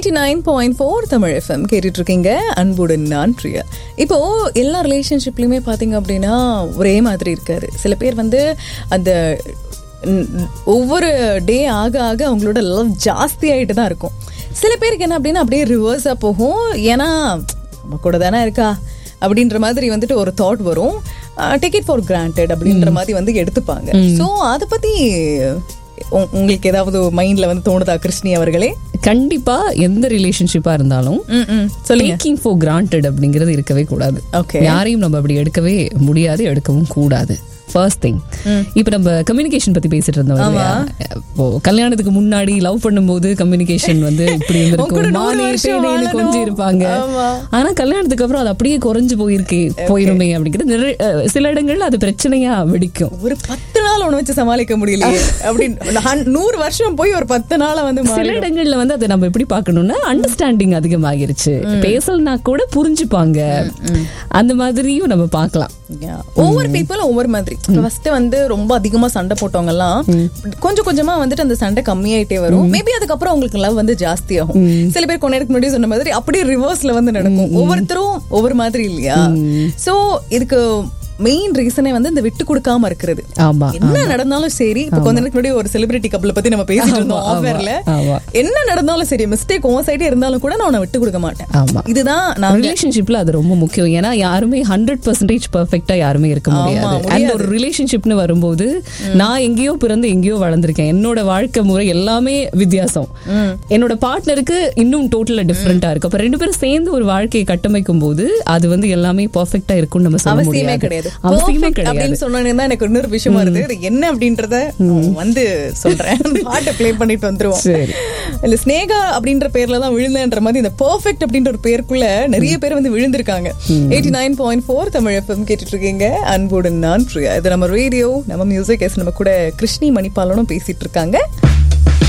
Eighty nine point four Tamil F M கேட்டுட்டு இருக்கீங்க அன்புடன் நான் பிரியா இப்போ எல்லா ரிலேஷன்ஷிப்லயுமே பாத்தீங்க அப்படின்னா ஒரே மாதிரி இருக்காது சில பேர் வந்து அந்த ம், ஒவ்வொரு டே ஆக ஆக அவங்களோட லவ் ஜாஸ்தி ஆகிட்டு தான் இருக்கும் சில பேருக்கு என்ன அப்படின்னா அப்படியே ரிவர்ஸாக போகும் ஏன்னா நம்ம கூட தானே இருக்கா அப்படின்ற மாதிரி வந்துட்டு ஒரு தாட் வரும் டிக்கெட் ஃபார் கிராண்டட் அப்படின்ற மாதிரி வந்து எடுத்துப்பாங்க ஸோ அதை பத்தி உ- உங்களுக்கு ஏதாவது மைண்ட்ல வந்து தோணுதா கிருஷ்ணி அவர்களே கண்டிப்பா எந்த ரிலேஷன்ஷிப்பா இருந்தாலும் ம், ம். சொல்லுங்க டேக்கிங் ஃபார் கிராண்டட் அப்படிங்கிறது இருக்கவே கூடாது Okay. யாரையும் நம்ம அப்படி எடுக்கவே முடியாது எடுக்கவும் கூடாது ஃபர்ஸ்ட் திங் இப்ப நம்ம கம்யூனிகேஷன் பத்தி பேசிட்டு இருந்தோம் இல்லையா இப்போ கல்யாணத்துக்கு முன்னாடி லவ் பண்ணும்போது கம்யூனிகேஷன் வந்து இப்படி உங்க இருந்திருக்கும் கூட நூறு மானே வருஷம் பேனேன்னு வாழணும். கொஞ்சம் இருப்பாங்க ஆமா. ஆனா கல்யாணத்துக்கு அப்புறம் அது அப்படியே குறைஞ்சு போயிருக்கு போயிருமே அப்படிங்கிறது நிறைய அஹ், சில இடங்கள்ல அது பிரச்சனையா வெடிக்கும் ஒரு பத்து நாள் ஒண்ணு வச்சு சமாளிக்க முடியலையே அப்படின்னு ஹன்- நூறு வருஷம் போய் ஒரு பத்து நாளை வந்து சில மாறிடும். இடங்கள்ல வந்து அதை நம்ம எப்படி பார்க்கணும்னா அண்டர்ஸ்டாண்டிங் அதிகமாகிருச்சு பேசலனா கூட புரிஞ்சுப்பாங்க அந்த மாதிரியும் நம்ம பார்க்கலாம் Yeah. ஒவ்வொரு பீப்புளும் ஒவ்வொரு மாதிரி ஃபர்ஸ்ட் வந்து ரொம்ப அதிகமா சண்டை போட்டவங்க எல்லாம் கொஞ்சம் கொஞ்சமா வந்துட்டு அந்த சண்டை கம்மியாயிட்டே வரும் மேபி அதுக்கப்புறம் உங்களுக்கு லவ் வந்து ஜாஸ்தி ஆகும் சில பேர் கொஞ்ச நேரத்துக்கு முன்னாடி சொன்ன மாதிரி அப்படியே ரிவர்ஸ்ல வந்து நடக்கும் ஒவ்வொருத்தரும் ஒவ்வொரு மாதிரி இல்லையா சோ இதுக்கு மெயின் ரீசனே வந்து இந்த விட்டு கொடுக்காம இருக்கிறது ஆமா என்ன நடந்தாலும் சரி இப்ப கொஞ்ச நேரத்துக்கு முன்னாடி ஒரு செலிபிரிட்டி கப்பல பத்தி நம்ம பேசிட்டு இருந்தோம் ஆமா, ஆஃபர்ல ஆமா. என்ன நடந்தாலும் சரி மிஸ்டேக் உன் சைடே இருந்தாலும் கூட நான் உன்னை விட்டு கொடுக்க மாட்டேன் ஆமா இதுதான் நான் ரிலேஷன்ஷிப்ல அது ரொம்ப முக்கியம் ஏன்னா யாருமே ஹண்ட்ரட் பர்சன்டேஜ் பெர்ஃபெக்டா யாருமே இருக்க முடியாது அண்ட் ஒரு ரிலேஷன்ஷிப்னு வரும்போது நான் எங்கேயோ பிறந்து எங்கேயோ வளர்ந்திருக்கேன் என்னோட வாழ்க்கை முறை எல்லாமே வித்தியாசம் என்னோட பார்ட்னருக்கு இன்னும் டோட்டலா டிஃப்ரெண்டா இருக்கு அப்ப ரெண்டு பேரும் சேர்ந்து ஒரு வாழ்க்கையை கட்டமைக்கும் போது அது வந்து எல்லாமே பெர்ஃபெக்டா இருக்கும்னு நம்ம சொல்ல அவசியமே முடியாது கிடையாது அவசியமே Perfect கிடையாது அப்படின்னு சொன்னோன்னே தான் எனக்கு இன்னொரு விஷயமா இருக்கு அது என்ன அப்படின்றத வந்து சொல்றேன் பாட்டை ப்ளே பண்ணிட்டு வந்துருவோம் சரி. இல்ல ஸ்னேகா அப்படின்ற பேர்ல தான் விழுந்தேன்ற மாதிரி இந்த பெர்ஃபெக்ட் அப்படின்ற ஒரு பேருக்குள்ள நிறைய பேர் வந்து விழுந்திருக்காங்க eighty nine point four Tamil F M கேட்டுட்டு இருக்கீங்க அன்புடன் நான் பிரியா இது நம்ம ரேடியோ நம்ம மியூசிக் எஸ் நம்ம கூட கிருஷ்ணி மணிப்பாலனும் பேசிட்டு இருக்காங்க